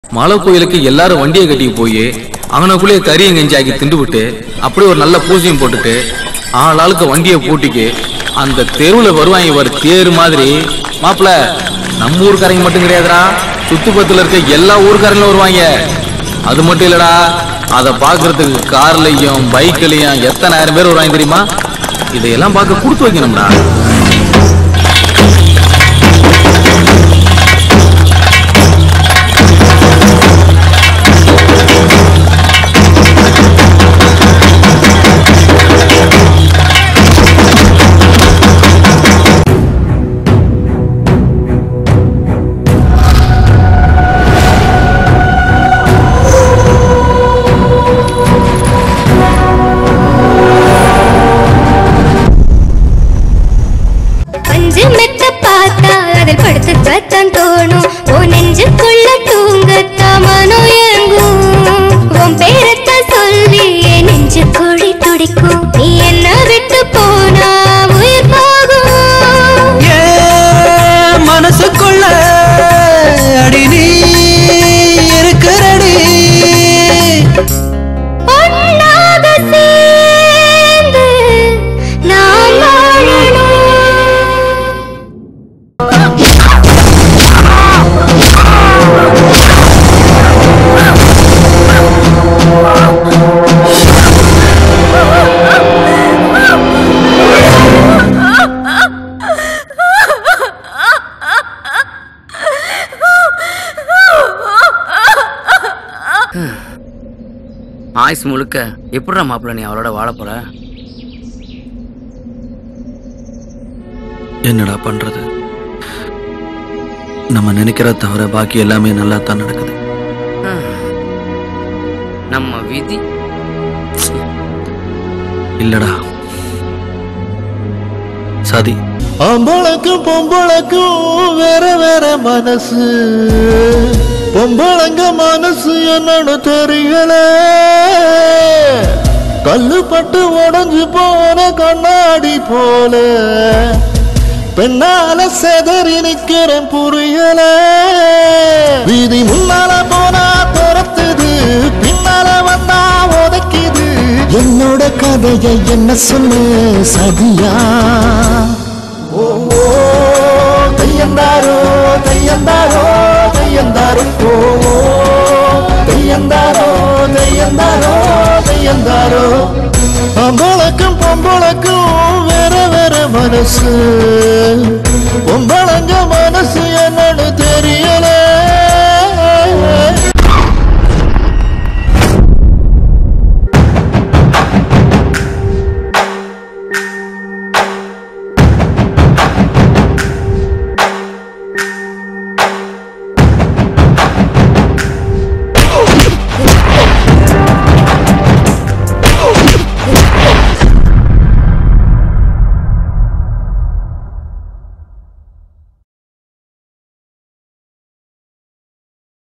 மலை கோயிலுக்கு எல்லாரும் வண்டியை கட்டிட்டு போய் அவனுக்குள்ளே கறியை கஞ்சாக்கி திண்டுவிட்டு அப்படியே ஒரு நல்ல பூசையும் போட்டுட்டு ஆள் ஆளுக்கு வண்டியை பூட்டிக்கு அந்த தெருவில் வருவாங்க ஒரு தேர் மாதிரி மாப்பிள நம்ம ஊர்க்காரங்க மட்டும் கிடையாதுடா சுத்துப்பத்துல இருக்க எல்லா ஊர்க்காரங்களும் வருவாங்க அது மட்டும் இல்லடா அதை பார்க்கறதுக்கு கார்லயும் பைக்லயும் எத்தனை ஆயிரம் பேர் வருவாங்க தெரியுமா இதையெல்லாம் பார்க்க கொடுத்து வைக்கணும்டா பஞ்சு மெத்த பார்த்தா அதில் படுத்துக்கத்தான் தோணும் ஓ நெஞ்சுக்குள்ள தூங்கத்தான் மனம் ஏங்கும் உன் பேரத்த சொல்லி என் நெஞ்சு குழி துடிக்கும் நீ என்ன விட்டு போனா உயிர் போகும் ஏன் மனசுக்குள்ள அடி நீ இருக்கிறடி ஒன்னாக சேர்ந்து நாம் வாழணும் ஆயுஸ் முழுக்க எப்படிடா மாப்பிள்ள நீ அவளோட வாழ போற என்னடா பண்றது நம்ம நினைக்கிறத தவிர பாக்கி எல்லாமே நல்லா தான் நடக்குது நம்ம விதி இல்லடா சதி ஆம்பளைக்கும் பொம்பளைக்கும் வேற வேற மனசு பொம்பளைங்க மனசு என்னன்னு தெரியல கல்லுப்பட்டு உடைஞ்சு போன கண்ணாடி போல பெண்ணால செதறி நிக்கிறேன் புரியல வீதி முன்னால போனா துரத்துது பின்னால வந்தா உதைக்குது என்னோட கதையை என்ன சொல்லு சதியா ஓ ஓ, தையந்தாரோ தையந்தாரோ தையந்தாரோ ஓ ஓ, தையந்தாரோ தையந்தாரோ தையந்தாரோ பொம்பளைக்கும் பொம்பளைக்கும் வேற வேற மனசு பொம்பளைங்க மனசு